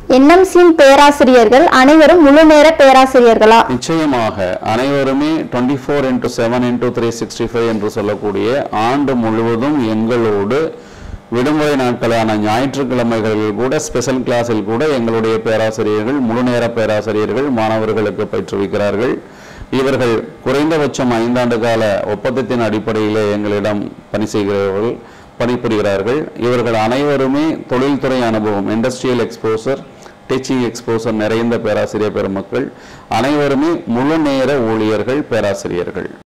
என்எம்சியின் பேராசிரியர்கள் அனைவரும் முழு நேர பேராசிரியர்களா நிச்சயமாக அனைவருமே twenty four into seven into three sixty five என்று சொல்லக்கூடிய ஆண்டு முழுவதும் எங்களோடு விடுமுறை நாட்களான ஞாயிற்றுக்கிழமைகளில் கூட ஸ்பெஷல் கிளாஸில் கூட எங்களுடைய பேராசிரியர்கள் முழு நேர பேராசிரியர்கள் மாணவர்களுக்கு பயிற்றுவிக்கிறார்கள் இவர்கள் குறைந்தபட்சம் ஐந்தாண்டு கால ஒப்பந்தத்தின் அடிப்படையிலே எங்களிடம் பணி செய்கிறவர்கள் பணிபுரிகிறார்கள் இவர்கள் அனைவருமே தொழில்துறை அனுபவம் இண்டஸ்ட்ரியல் எக்ஸ்போசர் டீச்சிங் எக்ஸ்போசர் நிறைந்த பேராசிரியர் பெருமக்கள் அனைவருமே முழு நேர ஊழியர்கள் பேராசிரியர்கள்